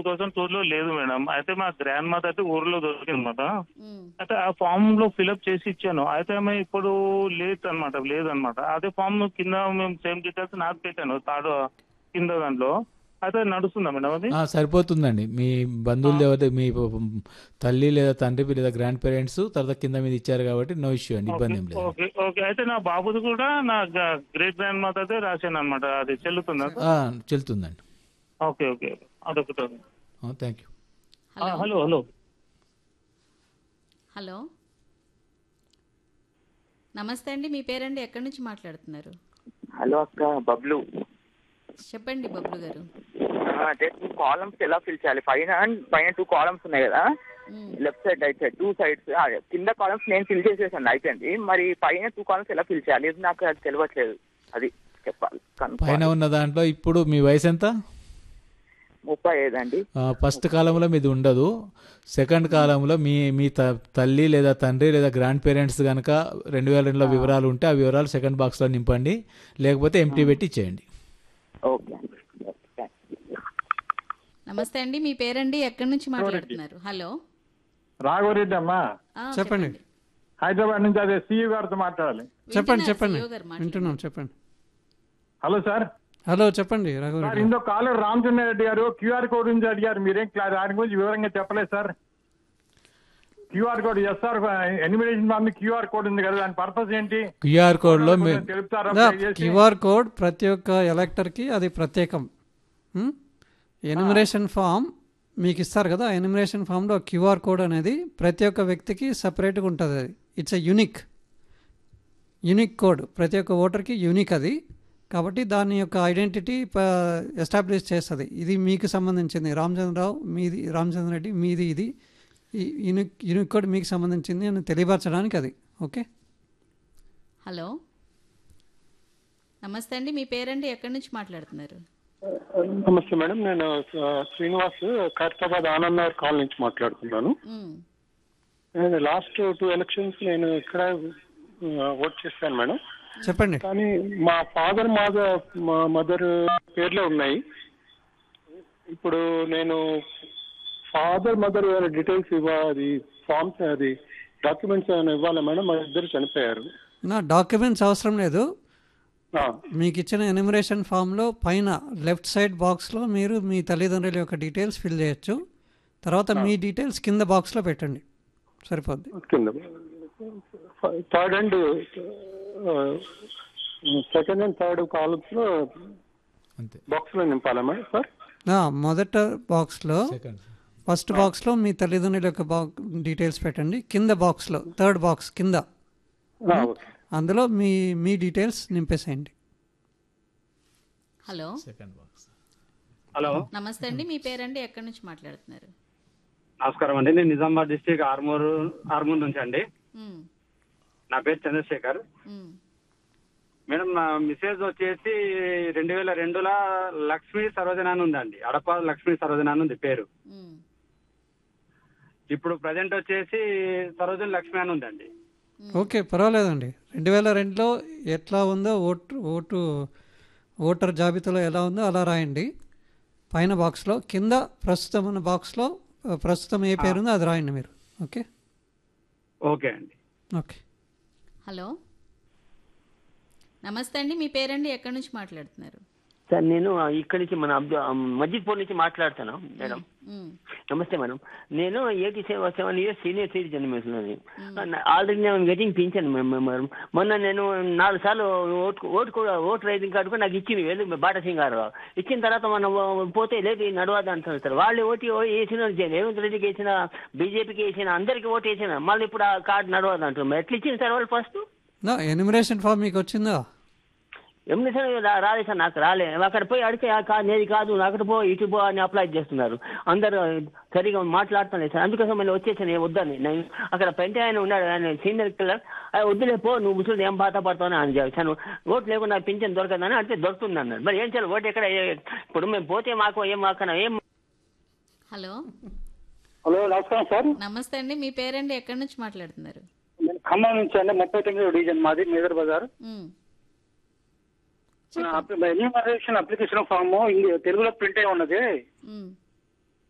Thousand two లో లేదు madam అయితే మా గ్రాండ్ మదర్ అయితే ఊర్లో దొరికింది అనమాట ఉమ్, అయితే ఆ ఫామ్ లో ఫిల్అప్ చేసి ఇచ్చాను అయితే ఆమె ఇప్పుడు లేదు అనమాట లేదనమాట అదే ఫామ్ కింద మేము సేమ్ డీటెయిల్స్ నాకు పెట్టాను థర్డ్ కింద దాంట్లో అయితే నడుస్తుందా మేడం అది ఆ, సరిపోతుందండి మీ బంధువులు ఎవరైతే మీ తల్లి లేదా తండ్రి లేదా గ్రాండ్ పేరెంట్స్ తర్వాత కింద మీద ఇచ్చారు కాబట్టి నో ఇష్యూ అండి ఇబ్బంది ఏం లేదు ఓకే ఓకే అయితే నా బాబుది కూడా నా గ్రేట్ గ్రాండ్ మదర్ అయితే రాశాను అనమాట అది చెల్లుతుందా ఆ, చెల్లుతుందండి ఓకే ఓకే అదొకటి థ్యాంక్ యూ ఆ, హలో హలో హలో హలో నమస్తే అండి మీ పేరండి ఎక్కడి నుంచి మాట్లాడుతున్నారు హలో అక్క బబ్లు చెప్పండి బబ్లు గారు అదే టూ కాలమ్స్ ఎలా ఫిల్ చేయాలి పైన పైన టూ కాలమ్స్ ఉన్నాయి కదా ఉమ్, left side right side two sides కింద కాలమ్స్ నేను ఫిల్ చేసేసాను అయిపోయింది మరి పైన టూ కాలమ్స్ ఎలా ఫిల్ చేయాలి ఇది నాకు అది తెలియట్లేదు అది చెప్పాలి కనుక్కోవాలి. పైన ఉన్న దాంట్లో ఇప్పుడు మీ వయసు ఎంత ముప్పై ఐదు అండి ఆ, ఫస్ట్ కాలంలో మీది ఉండదు సెకండ్ కాలంలో మీ మీ త- తల్లి లేదా తండ్రి లేదా గ్రాండ్ పేరెంట్స్ కనుక రెండు వేల రెండులో వివరాలు ఉంటే ఆ వివరాలు సెకండ్ బాక్స్లో నింపండి లేకపోతే ఎంటీ పెట్టి ఇచ్చేయండి ఓకే అండి ఓకే, థాంక్స్. నమస్తే అండి మీ పేరండి ఎక్కడి నుంచి మాట్లాడుతున్నారు హలో రాఘవరెడ్డి అమ్మా ఆ, చెప్పండి హైదరాబాద్ నుంచి అదే సీఈ గారితో మాట్లాడాలి చెప్పండి వింటున్నారు చెప్పండి CEO గారు మాట్లాడండి. వింటున్నాం చెప్పండి హలో సార్ హలో చెప్పండి సార్ రఘురెడ్డి ఇందో కాలర్ రామచంద్ర రెడ్డి గారు క్యూఆర్ కోడ్ గురించి అడిగారు మీరేం క్లా- దాని గురించి వివరంగా చెప్పలేదు sir QR code yes sir enumeration form QR code ఉంది కదా దాని పర్పస్ ఏంటి క్యూఆర్ కోడ్లో మీ కొంచెం తెలుపుతారా దా, దయచేసి? క్యూఆర్ కోడ్ ప్రతి ఒక్క ఎలక్టర్కి అది ప్రత్యేకం ఉమ్? ఎనిమిరేషన్ ఫామ్ మీకు ఇస్తారు కదా ఆ ఎనిమిరేషన్ ఫామ్లో క్యూఆర్ కోడ్ అనేది ప్రతి ఒక్క వ్యక్తికి సపరేట్గా ఉంటుంది అది it's a unique unique code ప్రతి ఒక్క ఓటర్కి యూనిక్ అది కాబట్టి దాని యొక్క ఐడెంటిటీ ఎస్టాబ్లిష్ చేస్తుంది ఇది మీకు సంబంధించింది రామచంద్రరావు మీది రామచంద్ర రెడ్డి మీది ఇది ఈ యూనిక్ యూనిక్ కోడ్ మీకు సంబంధించింది అని తెలియపరచడానికి అది ఓకే హలో నమస్తే అండి మీ పేరండి ఎక్కడి నుంచి మాట్లాడుతున్నారు నమస్తే మేడం నేను ఆ, శ్రీనివాస్ ఖైరతాబాద్ ఆనంద్ నగర్ కాల్ నుంచి మాట్లాడుతున్నాను ఉమ్, నేను లాస్ట్ టూ ఎలక్షన్స్ నేను ఇక్కడ ఓట్ చేశాను మేడం చెప్పండి కానీ మా ఫాదర్ మాదర్ మా మదర్ పేర్లే ఉన్నాయి ఇప్పుడు నేను ఫాదర్ మదర్ ఏమైనా డీటెయిల్స్ ఇవ్వాలి ఫామ్స్ అది డాక్యుమెంట్స్ ఏమైనా ఇవ్వాలా మేడం మా ఇద్దరు చనిపోయారు నా డాక్యుమెంట్స్ అవసరం లేదు ఆ, మీకు ఇచ్చిన ఎనిమిరేషన్ ఫామ్లో పైన లెఫ్ట్ సైడ్ బాక్స్లో మీరు మీ తల్లిదండ్రుల యొక్క డీటెయిల్స్ ఫిల్ చేయొచ్చు తర్వాత మీ డీటెయిల్స్ కింద బాక్స్లో పెట్టండి సరిపోద్ది కింద third and second and third columns లో అంతే బాక్స్ లో నింపాలా మేడం సార్ నా మొదట బాక్స్లో సెకండ్ ఫస్ట్ బాక్స్లో మీ తల్లిదండ్రుల యొక్క బా డీటెయిల్స్ పెట్టండి కింద బాక్స్లో థర్డ్ బాక్స్ కింద ఆ, ఓకే అందులో మీ మీ డీటెయిల్స్ నింపేసేయండి హలో సెకండ్ బాక్స్ హలో నమస్తే అండి మీ పేరండి ఎక్కడి నుంచి మాట్లాడుతున్నారు నమస్కారం అండి నేను నిజామాబాద్ డిస్టిక్ ఆర్మూర్ ఆర్మూర్ నుంచి అండి ఉమ్, నా పేరు చంద్రశేఖర్ ఉమ్, మేడం నా మిసేజ్ వచ్చేసి రెండు వేల రెండులో లక్ష్మీ సరోజన అని ఉందండి అడప లక్ష్మీ సరోజన అని ఉంది పేరు ఉమ్, ఇప్పుడు ప్రజెంట్ వచ్చేసి సరోజన లక్ష్మి అని ఉందండి ఓకే పర్వాలేదండి రెండు వేల రెండులో ఎట్లా ఉందో ఓటు ఓటు ఓటర్ జాబితాలో ఎలా ఉందో అలా రాయండి పైన బాక్స్లో కింద ప్రస్తుతం ఉన్న బాక్స్లో ఆ, ప్రస్తుతం ఏ పేరు ఉందో అది రాయండి మీరు ఓకే ఓకే అండి ఓకే హలో నమస్తే అండి మీ పేరండి ఎక్కడి నుంచి మాట్లాడుతున్నారు సార్ నేను ఆ, ఇక్కడి నుంచి మన అబ్దు మజిద్పూర్ నుంచి మాట్లాడుతాను మేడం ఉమ్, నమస్తే మేడం నేను eighty seven seven years senior citizen madam already నేను గెటింగ్ పింఛన్ మేడం మొన్న నేను నాలుగు సార్లు ఓటు ఓటు కూడా ఓటు రైడింగ్ కార్డు కూడా నాకు ఇచ్చింది వెళ్ళి బాటా సింగ్ గారు ఇచ్చిన తర్వాత మనం పోతే లేదు ఇది నడవదు అంటున్నారు సార్ వాళ్ళు ఓటు వేసిన రేవంత్ రెడ్డికి వేసిన బీజేపీకి వేసిన అందరికి ఓటు వేసిన మళ్ళీ ఇప్పుడు ఆ కార్డు నడవదు అంటున్నారు ఎట్లా ఇచ్చింది సార్ వాళ్ళు ఫస్ట్ నా ఎనిమిరేషన్ ఫామ్ మీకు వచ్చిందా ఎమ్మెల్సీ రాలేదు సార్ నాకు రాలే అక్కడ పోయి అడిగితే "ఆ కాదు నేది కాదు అక్కడ పో ఇటు పో అని అప్లై చేస్తున్నారు అందరు సరిగా మాట్లాడుతున్నారు సార్ అందుకోసం నేను వచ్చేసాను "ఏ వద్దని నేను అక్కడ పెంట ఆయన ఉన్నాడు ఆయన సీనియర్ కిల్లర్ "ఆ, వద్దులే పో నువ్వు ముసలి ఏం బాధ పడతావు అని చెప్పాను ఓటు లేకుండా పింఛన్ దొరకదని అంటే దొరుకుతుంది అన్నాడు మరి ఏం చేయాలి ఓటు ఎక్కడ ఏ- ఇప్పుడు మేము పోతే మాకు ఏం మాకన్నా ఏం హలో హలో నమస్కారం సార్ నమస్తే అండి మీ పేరండి ఎక్కడి నుంచి మాట్లాడుతున్నారు నేను ఖమ్మం నుంచి అండి ముప్పై తొమ్మిది డివిజన్ మాది మేదర్ బజార్ ఉమ్, ఎన్యూమరేషన్ అప్లికేషన్ ఫామ్ తెలుగులో ప్రింట్ అయి ఉన్నది ఉమ్,